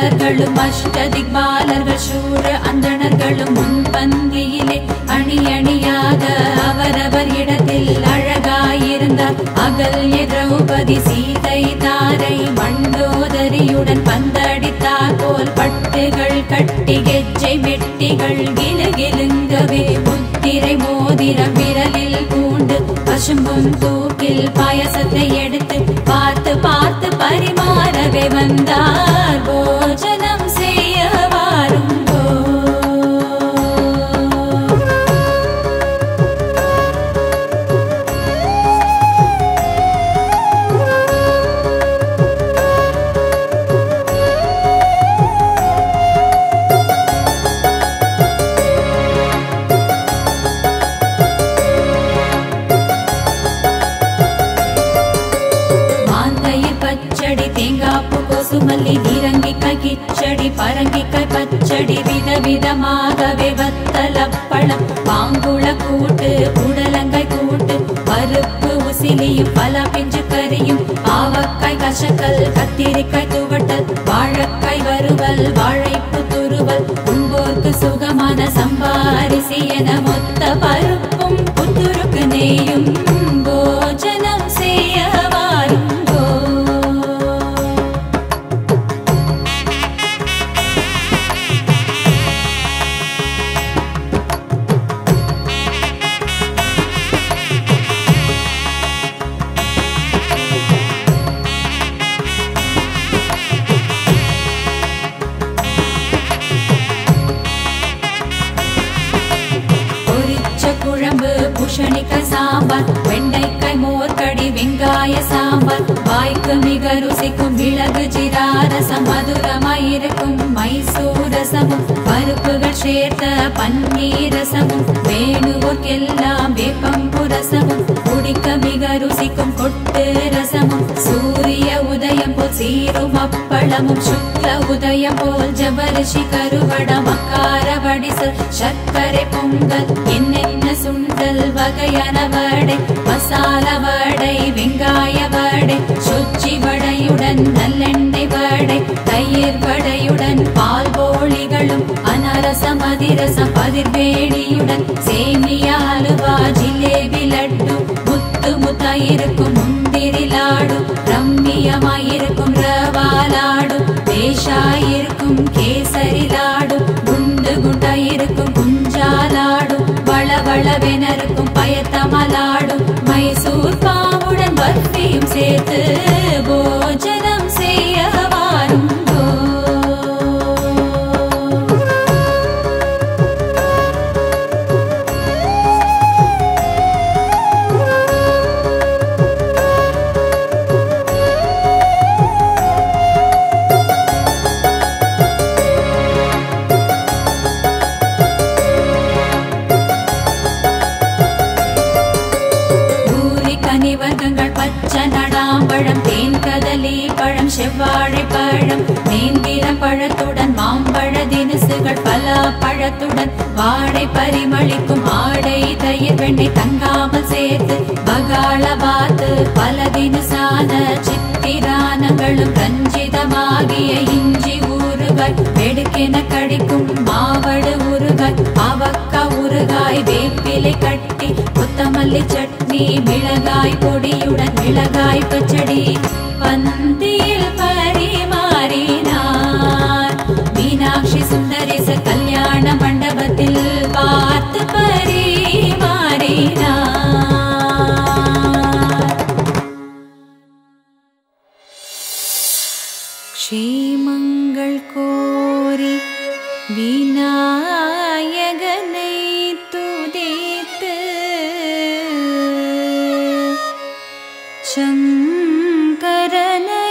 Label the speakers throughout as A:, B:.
A: தேவர்களும் அஷ்டதிக்பாலர்கள் சூழ அந்தணர்களும் முன்பந்தியிலே அணி அணியாக அவரவர் இடத்தில் அழகாயிருந்தார் அகல்ய திரௌபதி சீதை தாரை மண்டோதரியுடன் பந்தடித்தார் போல் பட்டுகள் கட்டி கெஜ்ஜை வெட்டிகள் கிலுகிலுங்கவே முத்திரை மோதிரம் விரலில் பூண்டு பசும்பும் தூக்கில் பாயசத்தை எடுத்து பார்த்து பார்த்து பரிமாறவே வந்தார் போஜனம் செய்ய வாருங்கோ மாந்தையில் பச்சடி தேங்காப்பு கொசுமல்லி நீரங்கிக்காய் கிச்சடி பரங்கிக்காய் பச்சடி விதவிதமாகவே வத்தலப்பழம் பாங்குள கூட்டு புடலங்காய் கூட்டு பருப்பு உசிலியும் பல பிஞ்சு கறியும் ஆவக்காய் கசக்கல் கத்திரிக்காய் துவட்டல் வாழைக்காய் வறுவல் வாழைப்பு துருவல் உண்போர்க்கு சுகமான சம்பாரிசி என மொத்த பருப்பும் புத்துருக்கு நெய்யும் போஜனம் செய்ய வாருங்கோ பொரிச்ச குழம்பு புஷணிக்காய் சாம்பார் வெண்டைக்காய் மோர்கடி வெங்காய சாம்பார் வாய்க்கு மிக ருசிக்கும் மிளகு ஜீரா ரசம் மதுரமாயிருக்கும் மைசூர் ரசமும் பருப்புகள் சேர்த்த பன்னீர் ரசமும் வேணுவோர்க்கெல்லாம் வேப்பம்பு ரசமும் குடிக்க மிக ருசிக்கும் கொட்டு ரசமும் சூரிய உதயம் போல் சீரும் அப்பளமும் சுக்ல உதயம் போல் ஜபரிஷி கருவடம் அக்கார வடிசல் சர்க்கரை பொங்கல் என்னென்ன சுண்டல் வகையான வடை மசாலா வடை வெங்காய வடை சொச்சி வடையுடன் நல்லெண்ணெய் வடை தயிர் வடையுடன் பால் போளிகளும் அனரசம் அதிரசம் பதிர்வேணியுடன் சேமியா அலுவா ஜிலேபி லட்டு முத்து முத்தாயிருக்கும் முந்திரி லாடு ரம்மியமாயிருக்கும் ரவா லாடு பேஷாயிருக்கும் கேசரி லாடு குண்டு குண்டாயிருக்கும் குஞ்சாலாடு வளவளவெனருக்கும் பயத்தமலாடு மைசூர் பாவுடன் பர்ஃபியும் சேர்த்து போஜனம் செய்ய வாருங்கோ பூரி கனிவர்க்கங்கள் பச்சை நடாம்பழம் தேன் கதலி பழம் செவ்வாழை பழம் நேந்திரம் பழத்துடன் மாம்பழ தினுசுகள் பல பழத்துடன் வாடை பரிமளிக்கும் ஆடை தயிர் வெண்ணெய் தங்காமல் சேர்த்து பகாள பாத்து பல தினுசான சித்திரானங்களும் ரஞ்சிதமாகிய இஞ்சி ஊறுகாய் வெடுக்கென கடிக்கும் மாவடு ஊறுகாய் அவக்கா ஊறுகாய் வேப்பிலை கட்டி கொத்தமல்லி சட்னி மிளகாய் பொடியுடன் மிளகாய் பச்சடி பந்தியில் பரிமாறினார் மீனாட்சி சுந்தரேச கல்யாண மண்டபத்தில் பார்த்து பரிமாறினார் க்ஷேமங்கள் கோரி விநாயகனை துதித்து சங்கரனை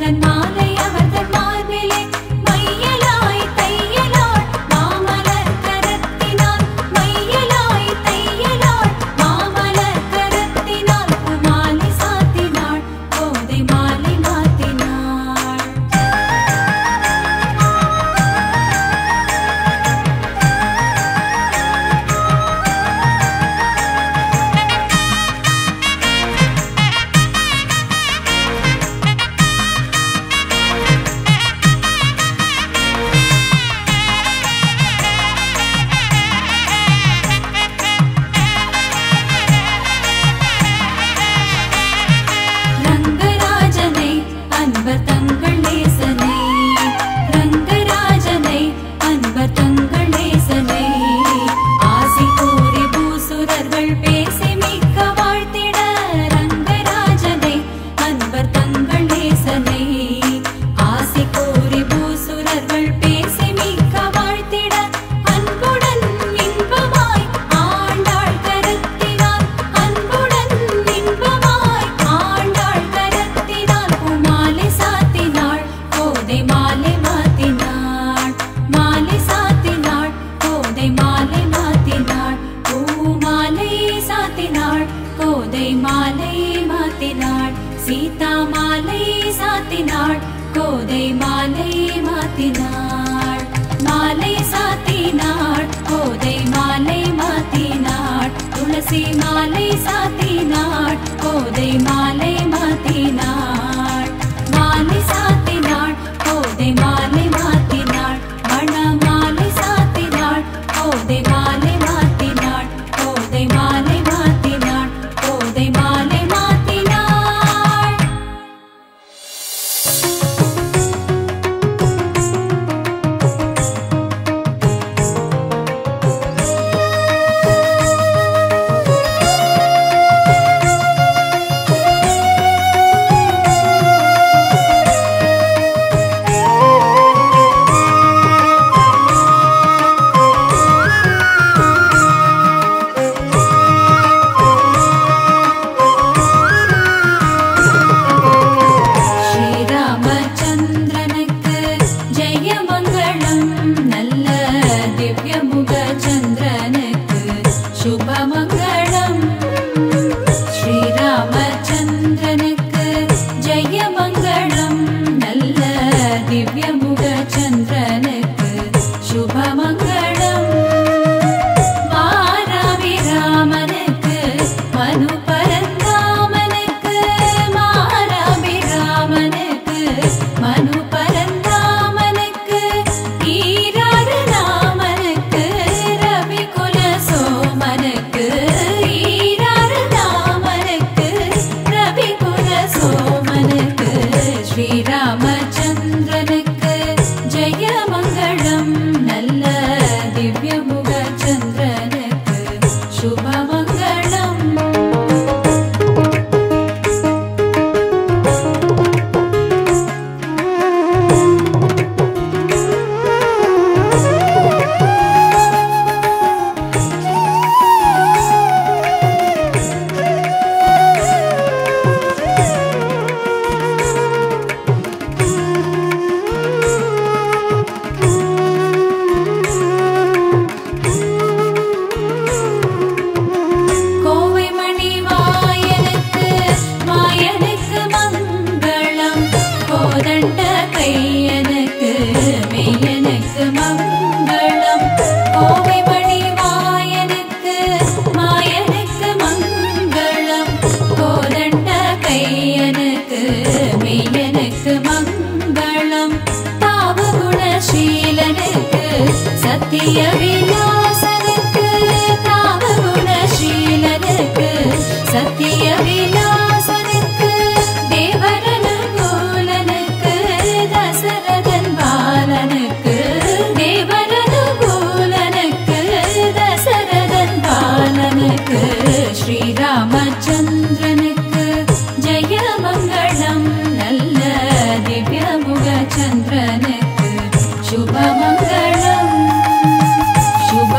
A: தன் மாலை அவர் தன் மார்பிலே மையலாய் தையலாள் மாமலர் கரத்தினால் மையலாய் தையலாள் மாமலர் கரத்தினால் மாலை சாத்தினாள் கோதை மாலை மாத்தினாள் ரங்கராஜனை அன்பர் தங்கள் நேசனை ரங்கராஜனை அன்பர் தங்கள் நேசனை ஆசி கூறி பூசுரர்கள் பேசி மிக்க வாழ்த்திட ரங்கராஜனை அன்பர் தங்கள் நேசனை ஆசி கூறி பூசுரர்கள் பேசி மிக்க வாழ்த்திட அன்புடன் இன்பமாய் ஆண்டாள் கருத்தினார் அன்புடன் இன்பமாய் ஆண்டாள் கரத்தினாள் பூமாலை சாத்தினாள் கோதை மாலை மாத்தினாள் மாலை சாத்தினாள் கோதை மாலை மாத்தினாள் பூமாலை சாத்தினாள் கோதை மாலை மாத்தினாள் சீதா மாலை சாத்தினாள் கோதை மாலை மாத்தினாள் மாலை சாத்தினாள் கோதை மாலை மாத்தினாள் துளசி மாலை சாத்தினாள் கோதை மாலை மாத்தினாள் மாலை சாத்தினாள் கோதை மாலை மாத்தினாள் மண மாலை சாத்தினாள் கோதை மாலை மாத்தினாள் கோதை மாலை மாத்தினாள் கோதை மாலை மாத்தினாள் ஸ்ரீராமச்சந்திரனுக்கு ஜெயமங்களம் நல்ல திவ்யமுக சந்திரனுக்கு சுபமங்களம் ஸ்ரீராமச்சந்திரனுக்கு ஜெயமங்களம் நல்ல திவ்யமுக சந்திரனுக்கு சுபமங்களம் மாராபிராமனுக்கு மனு பரந்தாமனுக்கு மாராபிராமனுக்கு மனு பரந்தாமனுக்கு ஈராறு ராமனுக்கு ரவி குல சோமனுக்கு ஈராறு ராமனுக்கு ரவி குல சோமனுக்கு ஸ்ரீராமச்சந்திரனுக்கு ஜெயமங்களம் நல்ல திவ்யமுக சந்திரனுக்கு சுபமங்களம் கோவை மணி வாயனுக்கு மாயனுக்கு மங்களம் கோதண்ட கையனுக்கு மெய்யனுக்கு மங்களம் கோவை மணி வாயனுக்கு மாயனுக்கு மங்களம் கோதண்ட கையனுக்கு மெய்யனுக்கு மங்களம் தாவகுணசீலனுக்கு சத்திய விலாசனுக்கு தாவகுணசீலனுக்கு சத்திய விலாசனுக்கு தேவரனுகூலனுக்கு தசரதன் பாலனுக்கு தேவரனுகூலனுக்கு தசரதன் பாலனுக்கு ஸ்ரீராமச்சந்திரனுக்கு ஜெயமங்களம் நல்ல திவ்யமுக சந்திரனுக்கு சுபமங்களம் சுப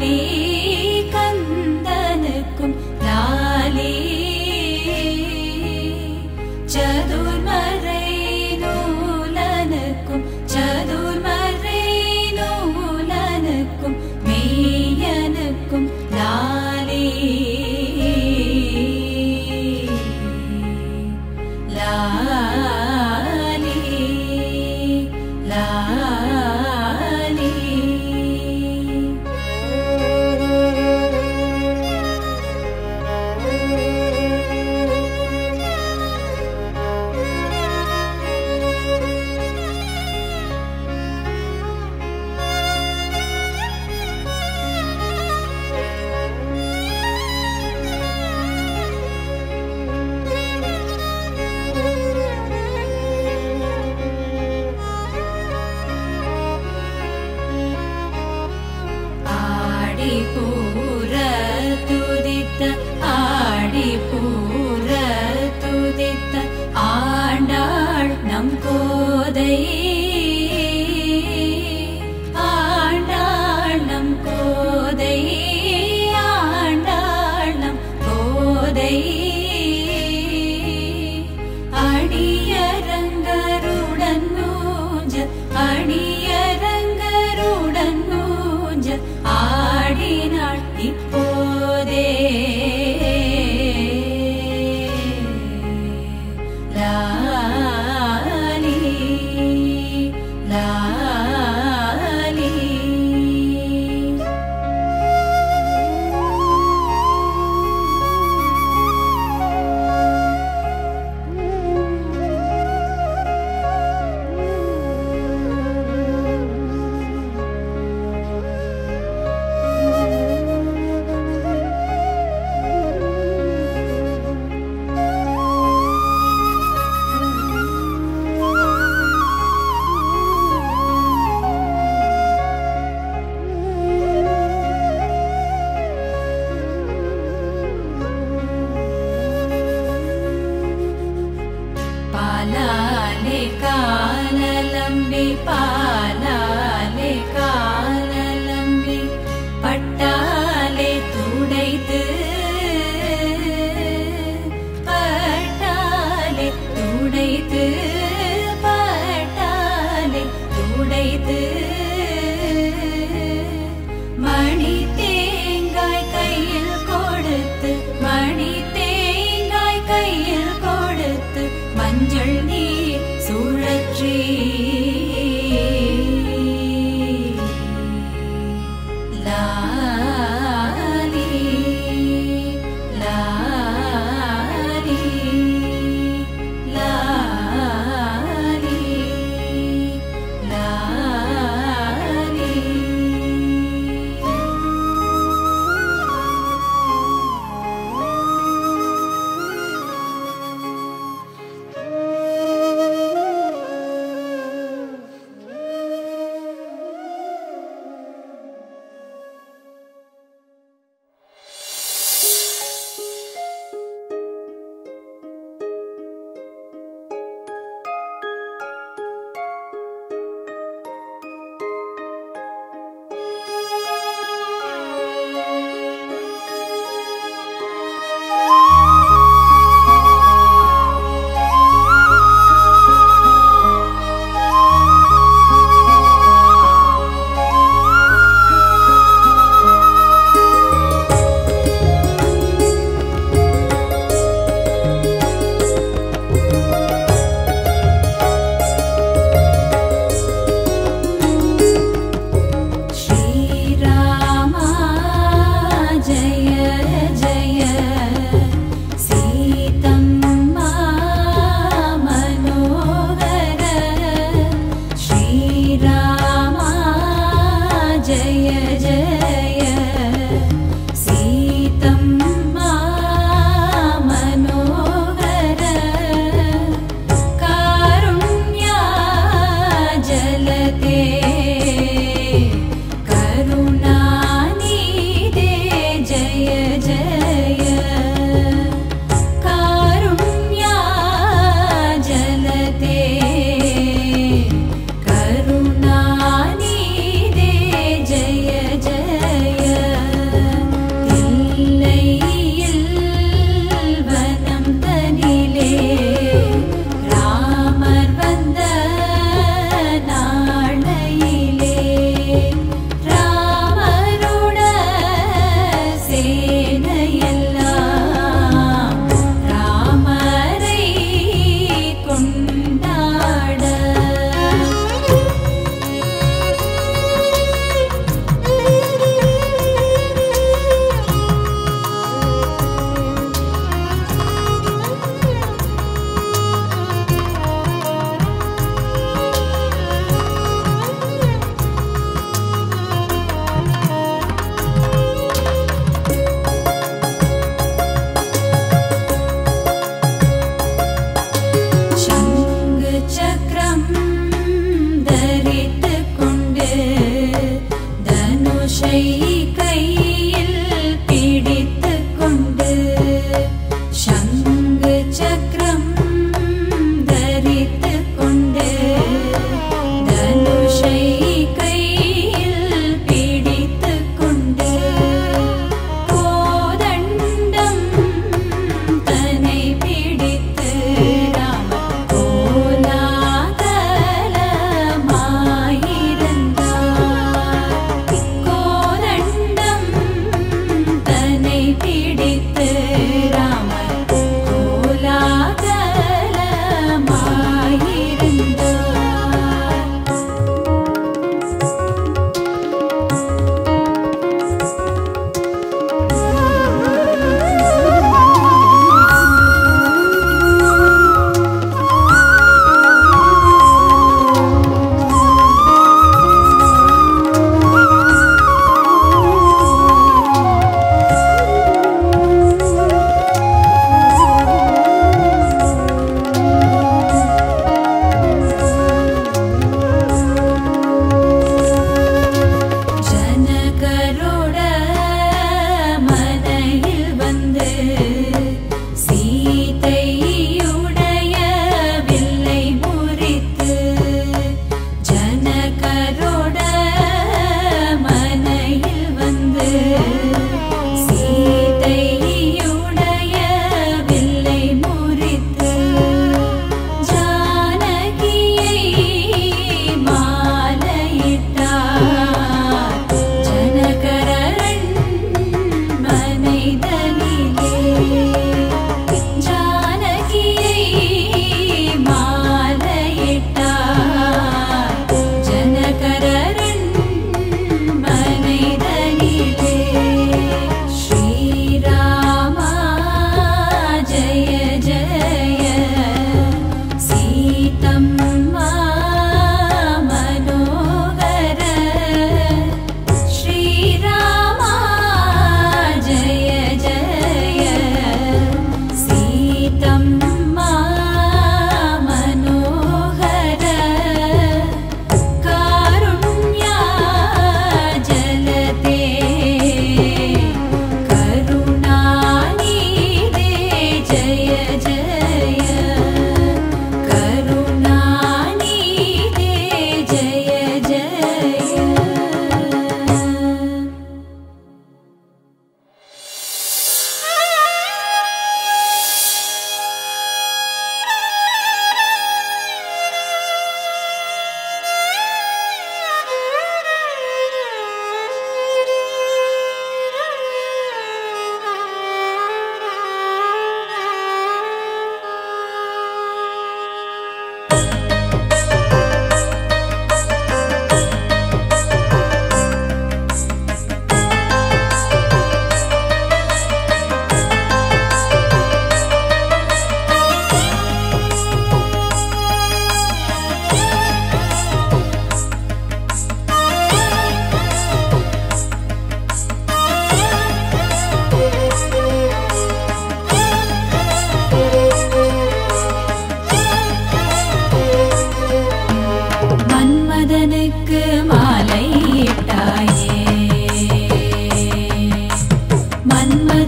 A: லாலி கந்தனுக்கும் லாலி சதுர்மறை நூலனுக்கும் சதுர்மறை நூலனுக்கும் மெய்யனுக்கும் லாலி லாலி லாலி ஆடி பூர துதித்த ஆடி பூர துதித்த ஆண்டாள் நம் கோதை ஆண்டாள் நம் கோதை ஆண்டாள் நம் கோதை அடியரங்கருடன் நூஞ்ச அடியரங்கருடன் நூஞ்ச ஆடினாள்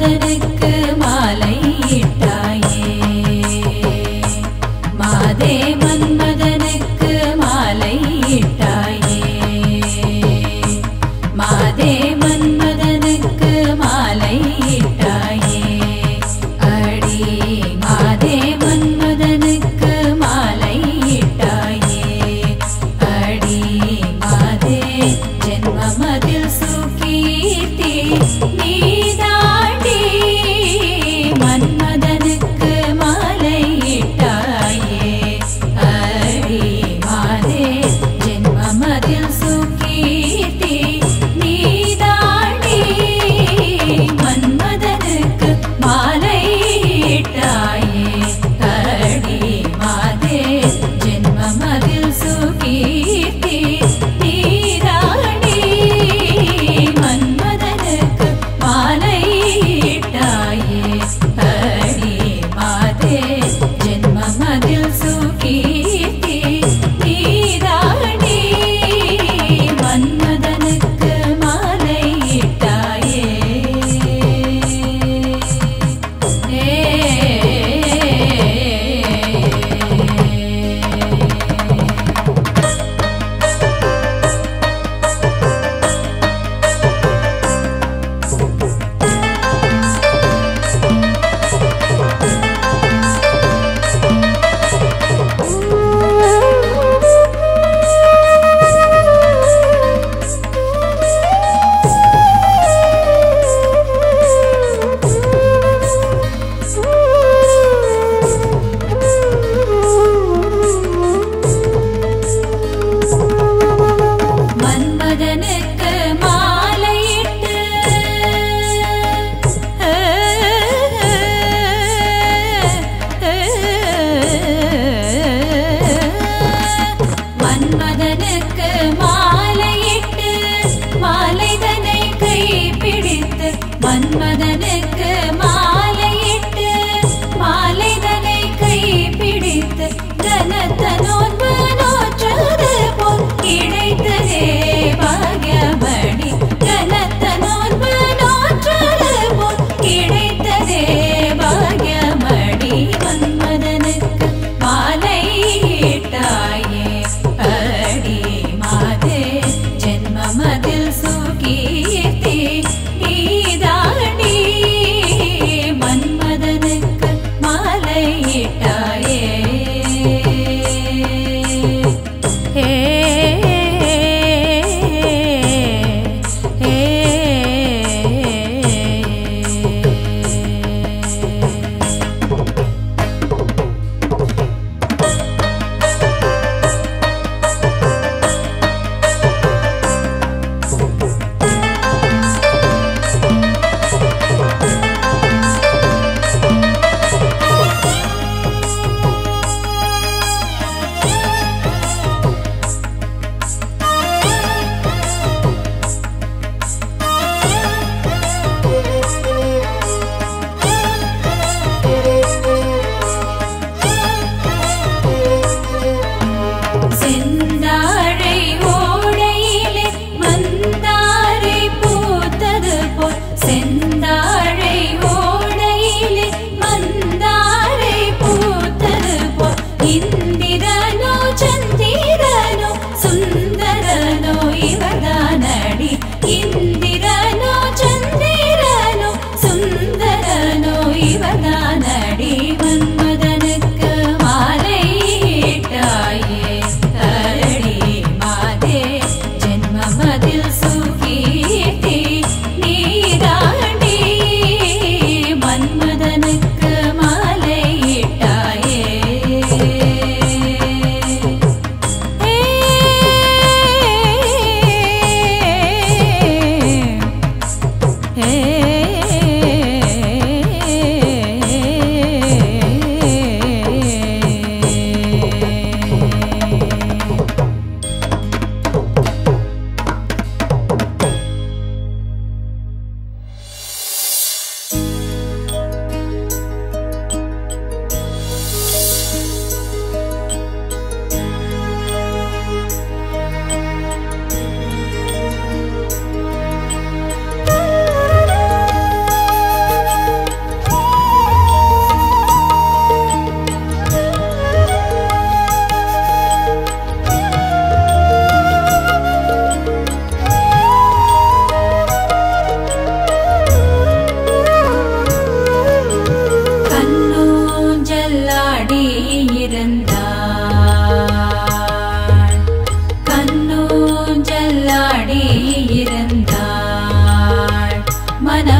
A: மன்மதனுக்கு மாலையிட்டாயே மாதே மன்மதனுக்கு மாலையிட்டாயே மாதே மன்மதனுக்கு மாலையிட்டாயே அடி மாதே மன்மதனுக்கு மாலையிட்டாயே அடி மாதே ஜென்மமதில் சுகீர்த்தி நீதாண்டி மன்மதனுக்கு மாலையிட்டாயே அடி மாதே ஜென்மமதில் சுகீர்த்தி நீதாண்டி மன்மதனுக்கு மாலையிட்டாயே அடி மாதே ஜென்மமதில் சுகீர்த்தி நீராடி மன்மதனுக்கு மாலையிட்டாயே அடி மாதே ஜென்மமதில் சுகீர்த்தி நீராடி மன்மதனுக்கு மாலையிட்டாயே மன்மதனுக்கு மாலையிட்டு மன்மதனுக்கு மாலையிட்டு மாலைதனை கை பிடித்து மன்மதனுக்கு மாலையிட்டு மாலைதனை கை பிடித்து கனத்த நோன்பு நோற்றது போல் கிடைத்ததே பாக்யமணி கனத்த நோன்பு நோற்றது போல் கிடைத்ததே பாக்யமணி மன்மதனுக்கு மாலையிட்டாயே அடி மாதே ஜென்மமதில் சுகீர்த்தி நீதாண்டி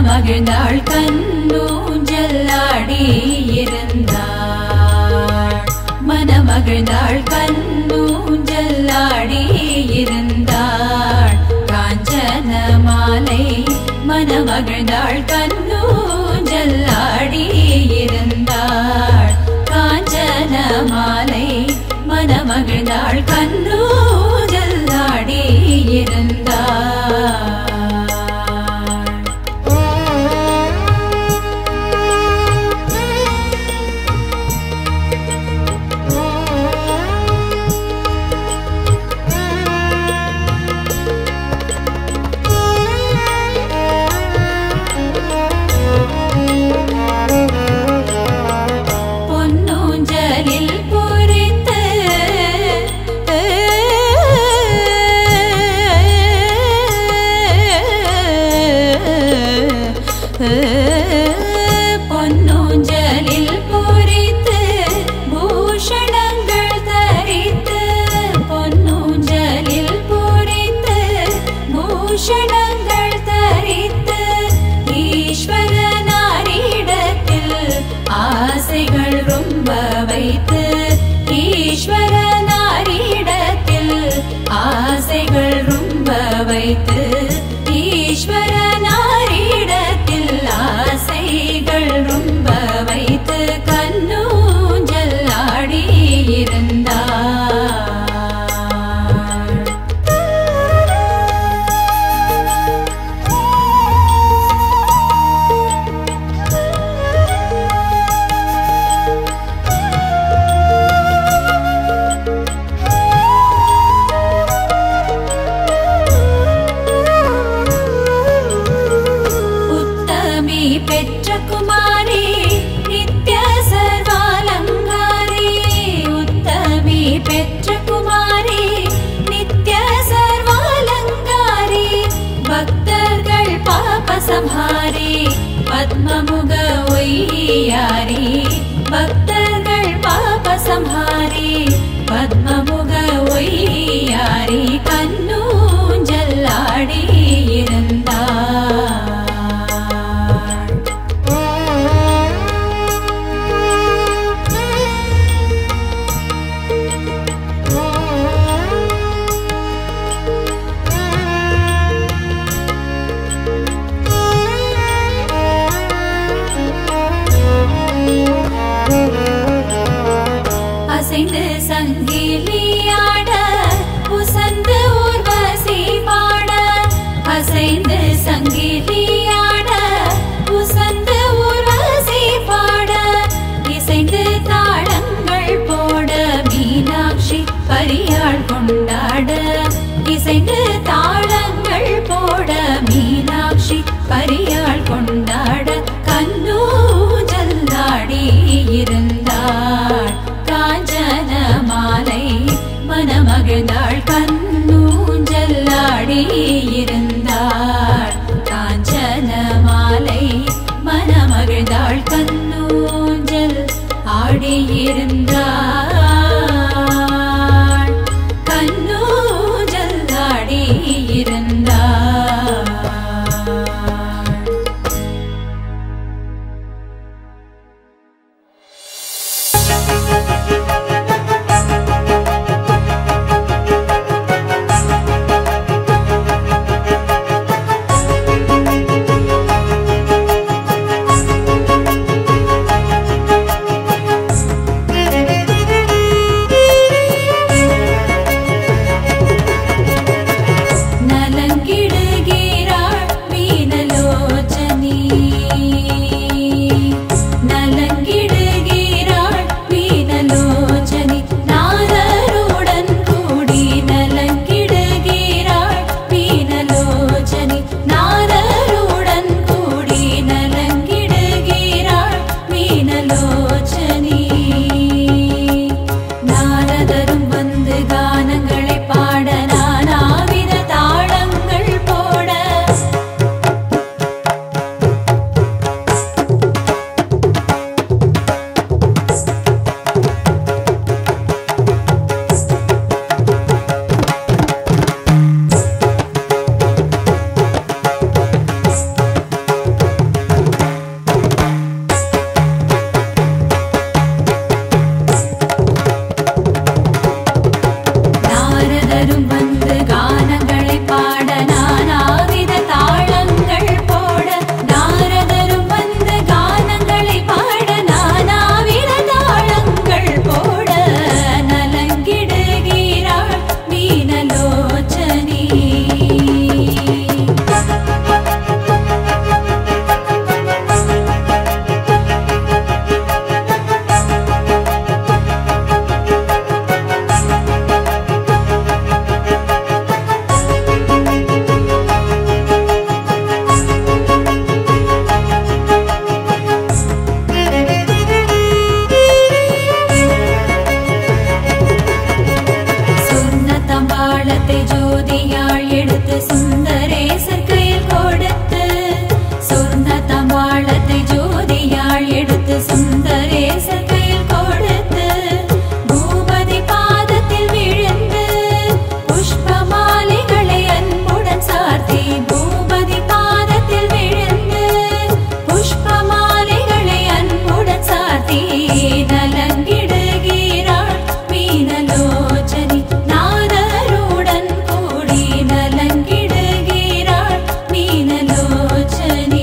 A: மனமகிழ்ந்தாள் கண்ணூஞ்சல்லாடி இருந்தாள் மனமகிழ்ந்தாள் கண்ணூஞ்சல்லாடி இருந்தாள் காஞ்சன மாலை மனமகிழ்ந்தாள் கண்ணூஞ்சல்லாடி இருந்தாள் காஞ்சன மாலை மனமகிழ்ந்தாள் கண்ணூஞ்சல்லாடி இருந்தாள் பொன்னூஞ்சலில் பொறித்து பொன்னூஞ்சலில் பொறித்து பூஷணங்கள் தரித்து பொன்னூஞ்சலில் பொறித்து பூஷணங்கள் தரித்து ஈஸ்வரனாரிடத்தில் ஆசைகள் ரொம்ப வைத்து ஈஸ்வரனாரிடத்தில் ஆசைகள் ரொம்ப வைத்து ஈஸ்வரனாரிடத்தில் ஆசைகள் ரொம்ப வைத்து கண்ணூஞ்சல் ஆடி இருந்தாள் உத்தமி பெற்ற குமாரி நித்ய சர்வாலங்காரி உத்தமி பெற்ற குமாரி நித்ய சர்வாலங்காரி பக்தர்கள் பாப சம்ஹாரி பத்மமுக ஒய்யாரி பக்தர்கள் பாப சம்ஹாரி பத்மமுக ஒய்யாரி கண்ணூஞ்சல் ஆடி இருந்தாள் அசைந்து சங்கிலியாட உசந்து ஊர்வசி பாட அசைந்து சங்கிலியாட உசந்து ஊர்வசி பாட இசைந்து தாளங்கள் போட மீனாட்சி பரியாள் கொண்டாட இசைந்து தாளங்கள் போட மீனாட்சி பரியாள் கொண்டாட கண்ணூஜல்லாடி இருந்தாள் காஞ்சன மாலை வாழத்தை ஜோதியாள் எடுத்து சுந்தரேசர் கையில் கொடுத்து பூபதி பாதத்தில் விழுந்து புஷ்ப மாலைகளை அன்புடன் சார்த்தி பூபதி பாதத்தில் விழுந்து புஷ்ப மாலைகளை அன்புடன் சார்த்தி நலங்கிடுகிறாள் மீனலோச்சனி நாதருடன் கூடி நலங்கிடுகிறாள் மீனலோச்சனி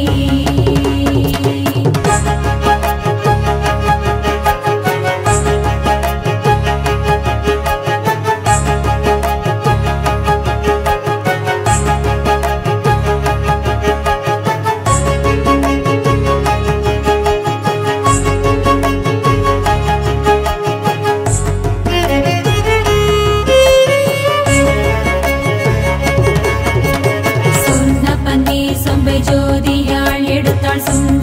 A: சொன்ன பன்னி சொம்பை ஜோதியாள் எடுத்தாள் சுந்தர